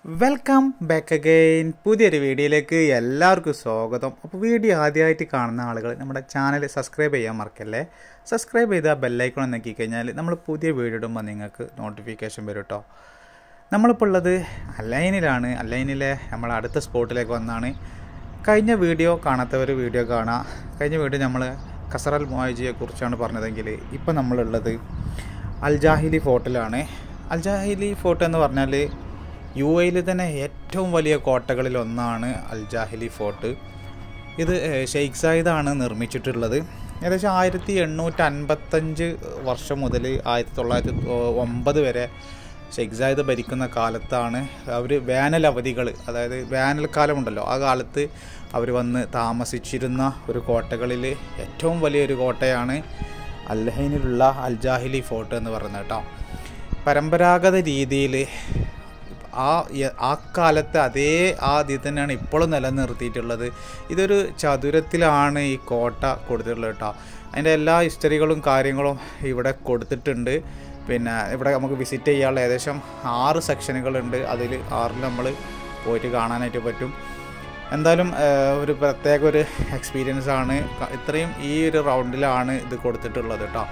welcome back again പുതിയൊരു വീഡിയോയിലേക്ക് എല്ലാവർക്കും സ്വാഗതം അപ്പോൾ വീഡിയോ ആദ്യമായിട്ട് കാണുന്ന ആളുകൾ നമ്മുടെ ചാനൽ സബ്സ്ക്രൈബ് ചെയ്യാൻ മറക്കല്ലേ സബ്സ്ക്രൈബ് ചെയ്താൽ ബെല്ലൈക്കൺ നോക്കി കഴിഞ്ഞാൽ നമ്മൾ പുതിയ വീഡിയോ ഇടുമ്പോൾ നിങ്ങൾക്ക് നോട്ടിഫിക്കേഷൻ വരും കേട്ടോ നമ്മളിപ്പോൾ ഉള്ളത് അലൈനിലാണ് അലൈനിലെ നമ്മൾ അടുത്ത സ്പോട്ടിലേക്ക് വന്നാണ് കഴിഞ്ഞ വീഡിയോ കാണാത്തവർ വീഡിയോ കാണാം കഴിഞ്ഞ വീഡിയോ നമ്മൾ കസറൽ മൊയ്ജിയെ കുറിച്ചാണ് പറഞ്ഞതെങ്കിൽ ഇപ്പം നമ്മളുള്ളത് അൽജാഹിലി ഫോർട്ടിലാണ് അൽജാഹിലി ഫോർട്ട് എന്ന് പറഞ്ഞാൽ യു എയിൽ തന്നെ ഏറ്റവും വലിയ കോട്ടകളിൽ ഒന്നാണ് അൽജാഹിലി ഫോർട്ട് ഇത് ഷെയ്ഖ് സായിദാണ് നിർമ്മിച്ചിട്ടുള്ളത് ഏകദേശം ആയിരത്തി എണ്ണൂറ്റി അൻപത്തഞ്ച് വർഷം മുതൽ ആയിരത്തി തൊള്ളായിരത്തി ഒമ്പത് വരെ ഷെയ്ഖ് സായിദ് ഭരിക്കുന്ന കാലത്താണ് അവർ വേനൽ അവധികൾ അതായത് വേനൽക്കാലം ഉണ്ടല്ലോ ആ കാലത്ത് അവർ വന്ന് താമസിച്ചിരുന്ന ഒരു കോട്ടകളിൽ ഏറ്റവും വലിയൊരു കോട്ടയാണ് അൽഹൈനിലുള്ള അൽജാഹിലി ഫോർട്ട് എന്ന് പറയുന്നത് കേട്ടോ പരമ്പരാഗത രീതിയിൽ ആ ആ കാലത്തെ അതേ ആ ഇതിൽ തന്നെയാണ് ഇപ്പോഴും നിലനിർത്തിയിട്ടുള്ളത് ഇതൊരു ചതുരത്തിലാണ് ഈ കോട്ട കൊടുത്തിട്ടുള്ളത് കേട്ടോ അതിൻ്റെ എല്ലാ ഹിസ്റ്ററികളും കാര്യങ്ങളും ഇവിടെ കൊടുത്തിട്ടുണ്ട് പിന്നെ ഇവിടെ നമുക്ക് വിസിറ്റ് ചെയ്യാനുള്ള ഏകദേശം ആറ് സെക്ഷനുകളുണ്ട് അതിൽ ആറിൽ നമ്മൾ പോയിട്ട് കാണാനായിട്ട് പറ്റും എന്തായാലും ഒരു പ്രത്യേക ഒരു എക്സ്പീരിയൻസ് ആണ് ഇത്രയും ഈ ഒരു റൗണ്ടിലാണ് ഇത് കൊടുത്തിട്ടുള്ളത് കേട്ടോ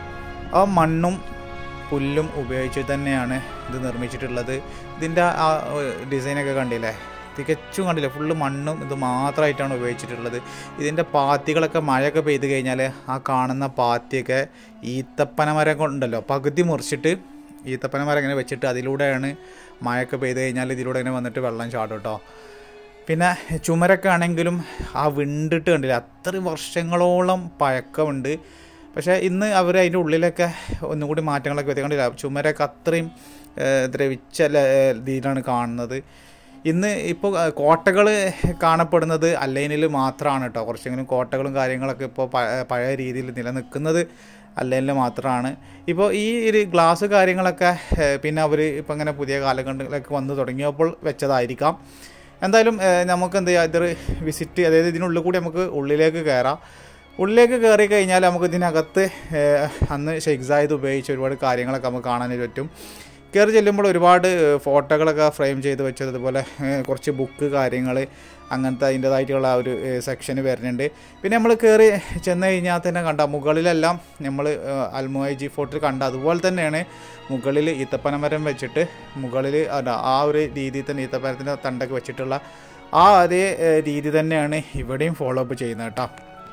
ആ മണ്ണും പുല്ലും ഉപയോഗിച്ച് തന്നെയാണ് ഇത് നിർമ്മിച്ചിട്ടുള്ളത് ഇതിൻ്റെ ആ ഡിസൈനൊക്കെ കണ്ടില്ലേ തികച്ചും കണ്ടില്ലേ ഫുള്ള് മണ്ണും ഇത് മാത്രമായിട്ടാണ് ഉപയോഗിച്ചിട്ടുള്ളത് ഇതിൻ്റെ പാത്തികളൊക്കെ മഴയൊക്കെ പെയ്ത് കഴിഞ്ഞാൽ ആ കാണുന്ന പാത്തിയൊക്കെ ഈത്തപ്പനമരം കൊണ്ടല്ലോ പകുതി മുറിച്ചിട്ട് ഈത്തപ്പനമരം ഇങ്ങനെ വെച്ചിട്ട് അതിലൂടെയാണ് മഴയൊക്കെ പെയ്ത് കഴിഞ്ഞാൽ ഇതിലൂടെ ഇങ്ങനെ വന്നിട്ട് വെള്ളം ചാടും കേട്ടോ പിന്നെ ചുമരൊക്കെ ആണെങ്കിലും ആ വിണ്ടിട്ട് കണ്ടില്ല അത്രയും വർഷങ്ങളോളം പഴക്കമുണ്ട് പക്ഷേ ഇന്ന് അവർ അതിൻ്റെ ഉള്ളിലൊക്കെ ഒന്നും കൂടി മാറ്റങ്ങളൊക്കെ വരുത്തി കണ്ടില്ല ചുമരൊക്കെ അത്രയും ദ്രവിച്ച രീതിയിലാണ് കാണുന്നത് ഇന്ന് ഇപ്പോൾ കോട്ടകൾ കാണപ്പെടുന്നത് അല്ലൈനിൽ മാത്രമാണ് കേട്ടോ കുറച്ചെങ്കിലും കോട്ടകളും കാര്യങ്ങളൊക്കെ ഇപ്പോൾ പഴയ രീതിയിൽ നിലനിൽക്കുന്നത് അല്ലൈനിൽ മാത്രമാണ് ഇപ്പോൾ ഈ ഒരു ഗ്ലാസ് കാര്യങ്ങളൊക്കെ പിന്നെ അവർ ഇപ്പോൾ ഇങ്ങനെ പുതിയ കാലഘട്ടങ്ങളിലൊക്കെ വന്ന് തുടങ്ങിയപ്പോൾ വെച്ചതായിരിക്കാം എന്തായാലും നമുക്ക് എന്ത് ചെയ്യുക ഇതൊരു വിസിറ്റ് അതായത് ഇതിനുള്ളിൽ കൂടി നമുക്ക് ഉള്ളിലേക്ക് കയറാം ഉള്ളിലേക്ക് കയറി കഴിഞ്ഞാൽ നമുക്ക് ഇതിനകത്ത് അന്ന് ഷെയ്ഖ് സായിദ് ഉപയോഗിച്ച ഒരുപാട് കാര്യങ്ങളൊക്കെ നമുക്ക് കാണാനായിട്ട് പറ്റും കയറി ചെല്ലുമ്പോൾ ഒരുപാട് ഫോട്ടോകളൊക്കെ ഫ്രെയിം ചെയ്ത് വെച്ചത് അതുപോലെ കുറച്ച് ബുക്ക് കാര്യങ്ങൾ അങ്ങനത്തെ അതിൻ്റേതായിട്ടുള്ള ഒരു സെക്ഷന് വരുന്നുണ്ട് പിന്നെ നമ്മൾ കയറി ചെന്ന് കഴിഞ്ഞാൽ തന്നെ കണ്ട മുകളിലെല്ലാം നമ്മൾ അൽമോയജി ഫോർട്ടിൽ കണ്ട അതുപോലെ തന്നെയാണ് മുകളിൽ ഈത്തപ്പനമരം വെച്ചിട്ട് മുകളിൽ ആ ഒരു രീതിയിൽ തന്നെ ഈത്തപ്പനത്തിൻ്റെ തണ്ടൊക്കെ വെച്ചിട്ടുള്ള ആ അതേ രീതി തന്നെയാണ് ഇവിടെയും ഫോളോ അപ്പ് ചെയ്യുന്നത് കേട്ടോ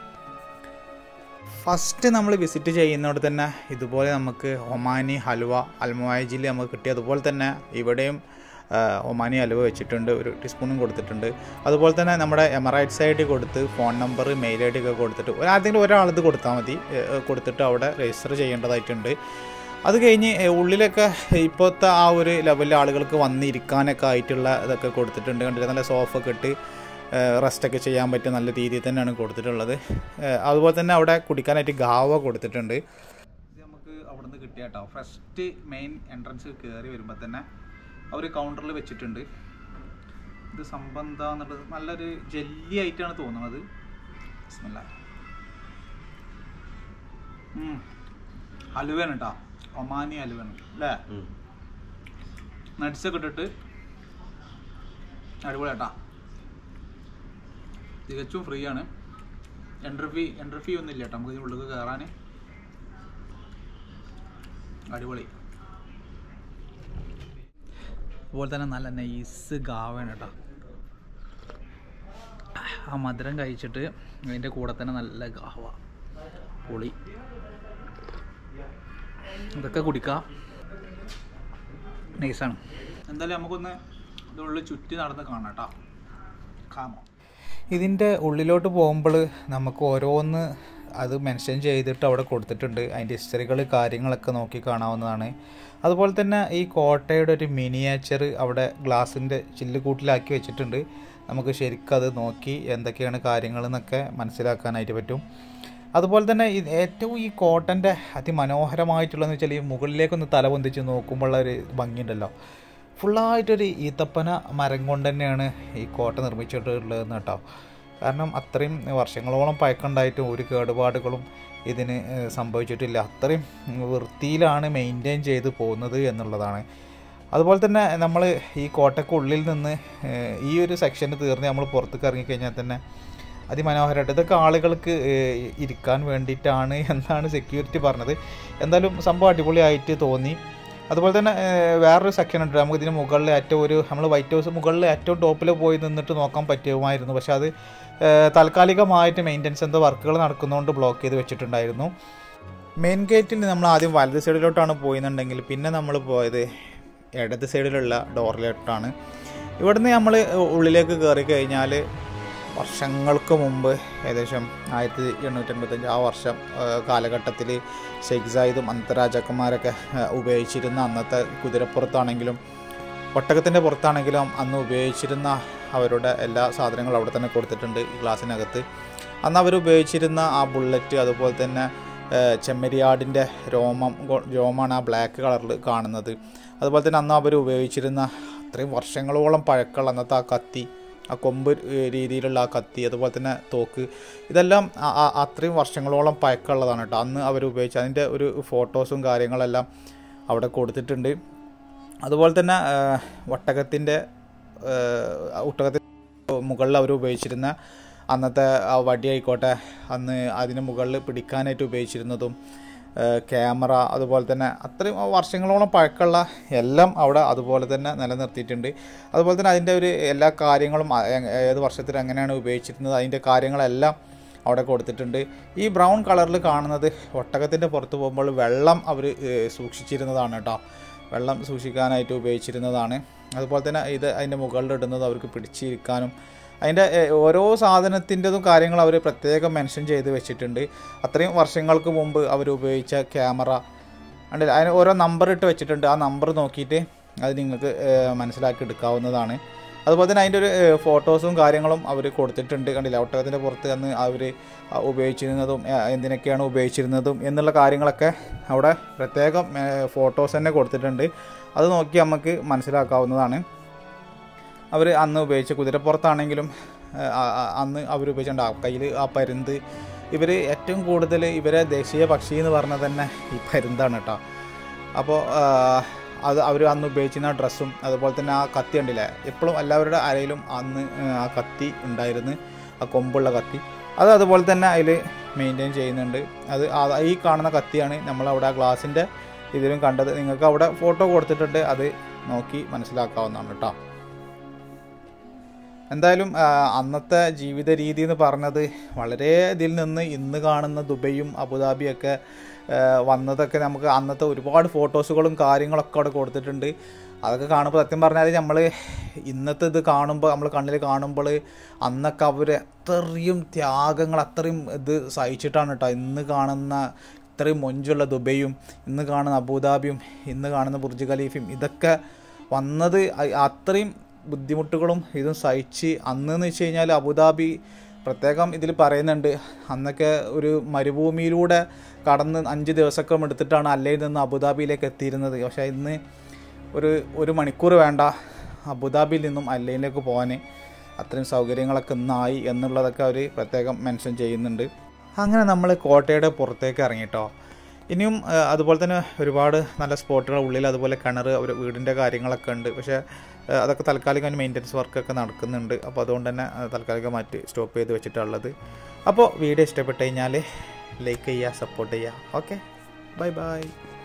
ഫസ്റ്റ് നമ്മൾ വിസിറ്റ് ചെയ്യുന്നതോടെ തന്നെ ഇതുപോലെ നമുക്ക് ഒമാനി ഹൽവ അൽമോയജിൽ നമുക്ക് കിട്ടി അതുപോലെ തന്നെ ഇവിടെയും ഒമാനി ഹലുവ വെച്ചിട്ടുണ്ട് ഒരു ടീസ്പൂണും കൊടുത്തിട്ടുണ്ട് അതുപോലെ തന്നെ നമ്മുടെ എമറൈറ്റ്സ് ഐ ഡി കൊടുത്ത് ഫോൺ നമ്പർ മെയിൽ ഐ ഡി ഒക്കെ കൊടുത്തിട്ട് ആദ്യം ഒരാളിത് കൊടുത്താൽ മതി കൊടുത്തിട്ട് അവിടെ രജിസ്റ്റർ ചെയ്യേണ്ടതായിട്ടുണ്ട് അത് കഴിഞ്ഞ് ഉള്ളിലൊക്കെ ഇപ്പോഴത്തെ ആ ഒരു ലെവലിൽ ആളുകൾക്ക് വന്നിരിക്കാനൊക്കെ ആയിട്ടുള്ള ഇതൊക്കെ കൊടുത്തിട്ടുണ്ട് കണ്ടില്ല നല്ല സോഫ ഒക്കെ ഇട്ട് റെസ്റ്റൊക്കെ ചെയ്യാൻ പറ്റിയ നല്ല രീതിയിൽ തന്നെയാണ് കൊടുത്തിട്ടുള്ളത് അതുപോലെ തന്നെ അവിടെ കുടിക്കാനായിട്ട് ഗാവ കൊടുത്തിട്ടുണ്ട് ഇത് നമുക്ക് അവിടെ നിന്ന് കിട്ടിയ കേട്ടോ ഫസ്റ്റ് മെയിൻ എൻട്രൻസ് കയറി വരുമ്പോൾ തന്നെ അവർ കൗണ്ടറിൽ വെച്ചിട്ടുണ്ട് ഇത് സംബന്ധ എന്നുള്ളത് നല്ലൊരു ജെല്ലി ആയിട്ടാണ് തോന്നുന്നത് ഹലുവയാണ് കേട്ടോ ഒമാനി ഹലുവയാണ് അല്ലേ നട്സൊക്കെ ഇട്ടിട്ട് അടിപൊളി കേട്ടാ തികച്ചും ഫ്രീ ആണ് എൻട്രി ഫീ എൻട്രി ഫീ ഒന്നും ഇല്ല കേട്ടോ നമുക്ക് ഇതിനുള്ളിൽ കയറാൻ അടിപൊളി അതുപോലെ തന്നെ നല്ല നൈസ് ഗാവാണ് കേട്ടോ ആ മധുരം കഴിച്ചിട്ട് അതിൻ്റെ കൂടെ തന്നെ നല്ല ഗാവ പൊളി ഇതൊക്കെ കുടിക്കാം നൈസാണ് എന്തായാലും നമുക്കൊന്ന് ഇതിനുള്ളിൽ ചുറ്റി നടന്ന് കാണാം കേട്ടോ കാമോ ഇതിൻ്റെ ഉള്ളിലോട്ട് പോകുമ്പോൾ നമുക്ക് ഓരോന്ന് അത് മെൻഷൻ ചെയ്തിട്ട് അവിടെ കൊടുത്തിട്ടുണ്ട് അതിൻ്റെ ഹിസ്റ്ററികൾ കാര്യങ്ങളൊക്കെ നോക്കി കാണാവുന്നതാണ് അതുപോലെ തന്നെ ഈ കോട്ടയുടെ ഒരു മിനിയേച്ചർ അവിടെ ഗ്ലാസിൻ്റെ ചില്ലുകൂട്ടിലാക്കി വെച്ചിട്ടുണ്ട് നമുക്ക് ശരിക്കും അത് നോക്കി എന്തൊക്കെയാണ് കാര്യങ്ങൾ എന്നൊക്കെ മനസ്സിലാക്കാനായിട്ട് പറ്റും അതുപോലെ തന്നെ ഏറ്റവും ഈ കോട്ടൻ്റെ അതിമനോഹരമായിട്ടുള്ളതെന്ന് വെച്ചാൽ ഈ മുകളിലേക്കൊന്ന് തല പൊന്തിച്ച് നോക്കുമ്പോഴുള്ള ഒരു ഭംഗിയുണ്ടല്ലോ ഫുള്ളായിട്ടൊരു ഈത്തപ്പന മരം കൊണ്ട് തന്നെയാണ് ഈ കോട്ട നിർമ്മിച്ചിട്ടുള്ളതെന്ന് കേട്ടോ കാരണം അത്രയും വർഷങ്ങളോളം പഴക്കമുണ്ടായിട്ടും ഒരു കേടുപാടുകളും ഇതിന് സംഭവിച്ചിട്ടില്ല അത്രയും വൃത്തിയിലാണ് മെയിൻറ്റെയിൻ ചെയ്ത് പോകുന്നത് എന്നുള്ളതാണ് അതുപോലെ തന്നെ നമ്മൾ ഈ കോട്ടയ്ക്കുള്ളിൽ നിന്ന് ഏഹ്, ഈ ഒരു സെക്ഷൻ തീർന്ന് നമ്മൾ പുറത്തേക്ക് ഇറങ്ങിക്കഴിഞ്ഞാൽ തന്നെ അതിമനോഹരമായിട്ട് ഇതൊക്കെ ആളുകൾക്ക് ഏഹ്, ഇരിക്കാൻ വേണ്ടിയിട്ടാണ് എന്നാണ് സെക്യൂരിറ്റി പറഞ്ഞത് എന്തായാലും സംഭവം അടിപൊളിയായിട്ട് തോന്നി അതുപോലെ തന്നെ ഏഹ്, വേറൊരു സെക്ഷൻ ഉണ്ട് നമുക്ക് ഇതിന് മുകളിൽ ഏറ്റവും ഒരു നമ്മൾ വൈറ്റ് ഹൗസ് മുകളിൽ ഏറ്റവും ടോപ്പിൽ പോയി നിന്നിട്ട് നോക്കാൻ പറ്റുമായിരുന്നു പക്ഷെ അത് ഏഹ്, താൽക്കാലികമായിട്ട് മെയിൻ്റനൻസ് എന്തോ വർക്കുകൾ നടക്കുന്നതുകൊണ്ട് ബ്ലോക്ക് ചെയ്ത് വെച്ചിട്ടുണ്ടായിരുന്നു മെയിൻ ഗേറ്റിൽ നമ്മൾ ആദ്യം വലത് സൈഡിലോട്ടാണ് പോയിന്നുണ്ടെങ്കിൽ പിന്നെ നമ്മൾ പോയത് ഇടത് സൈഡിലുള്ള ഡോറിലോട്ടാണ് ഇവിടുന്ന് നമ്മൾ ഉള്ളിലേക്ക് കയറി കഴിഞ്ഞാൽ വർഷങ്ങൾക്ക് മുമ്പ് ഏകദേശം ആയിരത്തി എണ്ണൂറ്റി എൺപത്തഞ്ച് ആ വർഷം കാലഘട്ടത്തിൽ ഷെയ്ഖ് സായിദും അന്തരാജാക്കന്മാരൊക്കെ ആ, ഉപയോഗിച്ചിരുന്ന അന്നത്തെ കുതിരപ്പുറത്താണെങ്കിലും ഒട്ടകത്തിൻ്റെ പുറത്താണെങ്കിലും അന്ന് ഉപയോഗിച്ചിരുന്ന അവരുടെ എല്ലാ സാധനങ്ങളും അവിടെ തന്നെ കൊടുത്തിട്ടുണ്ട് ഈ ഗ്ലാസ്സിനകത്ത് അന്ന് അവർ ഉപയോഗിച്ചിരുന്ന ആ ബുള്ളറ്റ് അതുപോലെ തന്നെ ആ, ചെമ്മരിയാടിൻ്റെ രോമം കൊ- രോമാണ് ആ ബ്ലാക്ക് കളറിൽ കാണുന്നത് അതുപോലെ തന്നെ അന്ന് അവർ ഉപയോഗിച്ചിരുന്ന അത്രയും വർഷങ്ങളോളം പഴക്കമുള്ള അന്നത്തെ ആ കത്തി ആ കൊമ്പ് ഏ, രീതിയിലുള്ള ആ കത്തി അതുപോലെ തന്നെ തോക്ക് ഇതെല്ലാം ആ- ആ- അത്രയും വർഷങ്ങളോളം പഴക്കമുള്ളതാണ് കേട്ടോ അന്ന് അവർ ഉപയോഗിച്ച അതിൻ്റെ ഒരു ഫോട്ടോസും കാര്യങ്ങളെല്ലാം അവിടെ കൊടുത്തിട്ടുണ്ട് അതുപോലെ തന്നെ ഒട്ടകത്തിൻ്റെ ഒട്ടകത്തിൻ്റെ മുകളിൽ അവർ ഉപയോഗിച്ചിരുന്ന അന്നത്തെ ആ വടി ആയിക്കോട്ടെ അന്ന് അതിന് മുകളിൽ പിടിക്കാനായിട്ട് ഉപയോഗിച്ചിരുന്നതും ക്യാമറ അതുപോലെ തന്നെ അത്രയും വർഷങ്ങളോളം പഴക്കമുള്ള എല്ലാം അവിടെ അതുപോലെ തന്നെ നിലനിർത്തിയിട്ടുണ്ട് അതുപോലെ തന്നെ അതിൻ്റെ ഒരു എല്ലാ കാര്യങ്ങളും ആ, എ- ഏത് വർഷത്തിൽ എങ്ങനെയാണ് ഉപയോഗിച്ചിരുന്നത് അതിൻ്റെ കാര്യങ്ങളെല്ലാം അവിടെ കൊടുത്തിട്ടുണ്ട് ഈ ബ്രൗൺ കളറിൽ കാണുന്നത് ഒട്ടകത്തിൻ്റെ പുറത്ത് പോകുമ്പോൾ വെള്ളം അവർ സൂക്ഷിച്ചിരുന്നതാണ് കേട്ടോ വെള്ളം സൂക്ഷിക്കാനായിട്ട് ഉപയോഗിച്ചിരുന്നതാണ് അതുപോലെ തന്നെ ഇത് അതിൻ്റെ മുകളിലിടുന്നത് അവർക്ക് പിടിച്ചിരിക്കാനും അതിൻ്റെ ഏഹ്, ഓരോ സാധനത്തിൻ്റെതും കാര്യങ്ങൾ അവർ പ്രത്യേകം മെൻഷൻ ചെയ്ത് വെച്ചിട്ടുണ്ട് അത്രയും വർഷങ്ങൾക്ക് മുമ്പ് അവർ ഉപയോഗിച്ച ക്യാമറ കണ്ടില്ല അതിന് ഓരോ നമ്പർ ഇട്ട് വെച്ചിട്ടുണ്ട് ആ നമ്പർ നോക്കിയിട്ട് അത് നിങ്ങൾക്ക് ഏഹ്, മനസ്സിലാക്കി എടുക്കാവുന്നതാണ് അതുപോലെ തന്നെ അതിൻ്റെ ഒരു ഏഹ്, ഫോട്ടോസും കാര്യങ്ങളും അവർ കൊടുത്തിട്ടുണ്ട് കണ്ടില്ല ഒട്ടകത്തിൻ്റെ പുറത്ത് അന്ന് അവർ ഉപയോഗിച്ചിരുന്നതും ഏഹ്, എന്തിനൊക്കെയാണ് ഉപയോഗിച്ചിരുന്നതും എന്നുള്ള കാര്യങ്ങളൊക്കെ അവിടെ പ്രത്യേകം ഏഹ്, ഫോട്ടോസ് തന്നെ കൊടുത്തിട്ടുണ്ട് അത് നോക്കി നമുക്ക് മനസ്സിലാക്കാവുന്നതാണ് അവർ അന്ന് ഉപയോഗിച്ച കുതിരപ്പുറത്താണെങ്കിലും ഏഹ്, ആ- ആ- അന്ന് അവർ ഉപയോഗിച്ചിട്ടുണ്ട് ആ കയ്യിൽ ആ പരുന്ത് ഇവർ ഏറ്റവും കൂടുതൽ ഇവരെ ദേശീയ പക്ഷി എന്ന് പറഞ്ഞാൽ തന്നെ ഈ പരുന്താണ് കേട്ടോ അപ്പോൾ അത് അവർ അന്ന് ഉപയോഗിച്ചിരുന്ന ഡ്രസ്സും അതുപോലെ തന്നെ ആ കത്തി ഉണ്ടില്ലേ എപ്പോഴും എല്ലാവരുടെ അരയിലും അന്ന് ഏഹ്, ആ കത്തി ഉണ്ടായിരുന്നു ആ കൊമ്പുള്ള കത്തി അത് അതുപോലെ തന്നെ അതിൽ മെയിൻറ്റെയിൻ ചെയ്യുന്നുണ്ട് അത് ആ- ഈ കാണുന്ന കത്തിയാണ് നമ്മളവിടെ ആ ഗ്ലാസിൻ്റെ ഇതിലും കണ്ടത് നിങ്ങൾക്ക് അവിടെ ഫോട്ടോ കൊടുത്തിട്ടുണ്ട് അത് നോക്കി മനസ്സിലാക്കാവുന്നതാണ് കേട്ടോ എന്തായാലും ആ, അന്നത്തെ ജീവിത രീതി എന്ന് പറഞ്ഞത് വളരെ ഇതിൽ നിന്ന് ഇന്ന് കാണുന്ന ദുബൈയും അബുദാബിയൊക്കെ ആ, വന്നതൊക്കെ നമുക്ക് അന്നത്തെ ഒരുപാട് ഫോട്ടോസുകളും കാര്യങ്ങളൊക്കെ അവിടെ കൊടുത്തിട്ടുണ്ട് അതൊക്കെ കാണുമ്പോൾ സത്യം പറഞ്ഞാൽ നമ്മൾ ഇന്നത്തെ ഇത് കാണുമ്പോൾ നമ്മൾ കണ്ണിൽ കാണുമ്പോൾ അന്നൊക്കെ അവർ അത്രയും ത്യാഗങ്ങൾ അത്രയും ഇത് സഹിച്ചിട്ടാണ് കേട്ടോ ഇന്ന് കാണുന്ന ഇത്രയും മൊഞ്ചുള്ള ദുബൈയും ഇന്ന് കാണുന്ന അബുദാബിയും ഇന്ന് കാണുന്ന ബുർജ് ഖലീഫയും ഇതൊക്കെ വന്നത് അ- അത്രയും ബുദ്ധിമുട്ടുകളും ഇതും സഹിച്ച് അന്ന് എന്ന് വെച്ച് കഴിഞ്ഞാൽ അബുദാബി പ്രത്യേകം ഇതിൽ പറയുന്നുണ്ട് അന്നൊക്കെ ഒരു മരുഭൂമിയിലൂടെ കടന്ന് അഞ്ച് ദിവസമൊക്കെ എടുത്തിട്ടാണ് അല്ലയിൽ നിന്ന് അബുദാബിയിലേക്ക് എത്തിയിരുന്നത് പക്ഷേ ഇന്ന് ഒരു ഒരു മണിക്കൂർ വേണ്ട അബുദാബിയിൽ നിന്നും അല്ലയിലേക്ക് പോകാൻ അത്രയും സൗകര്യങ്ങളൊക്കെ ഇന്നായി എന്നുള്ളതൊക്കെ അവർ പ്രത്യേകം മെൻഷൻ ചെയ്യുന്നുണ്ട് അങ്ങനെ നമ്മൾ കോട്ടയുടെ പുറത്തേക്ക് ഇറങ്ങിട്ടോ ഇനിയും ആ, അതുപോലെ തന്നെ ഒരുപാട് നല്ല സ്പോട്ടുകൾ ഉള്ളിൽ അതുപോലെ കിണർ ഒരു വീടിൻ്റെ കാര്യങ്ങളൊക്കെ ഉണ്ട് പക്ഷേ ആ, അതൊക്കെ താൽക്കാലികം അതിന് മെയിൻ്റനൻസ് വർക്കൊക്കെ നടക്കുന്നുണ്ട് അപ്പോൾ അതുകൊണ്ട് തന്നെ ആ, താൽക്കാലികമായിട്ട് സ്റ്റോപ്പ് ചെയ്ത് വെച്ചിട്ടുള്ളത് അപ്പോൾ വീഡിയോ ഇഷ്ടപ്പെട്ട് കഴിഞ്ഞാൽ ലൈക്ക് ചെയ്യുക സപ്പോർട്ട് ചെയ്യുക ഓക്കെ ബൈ ബൈ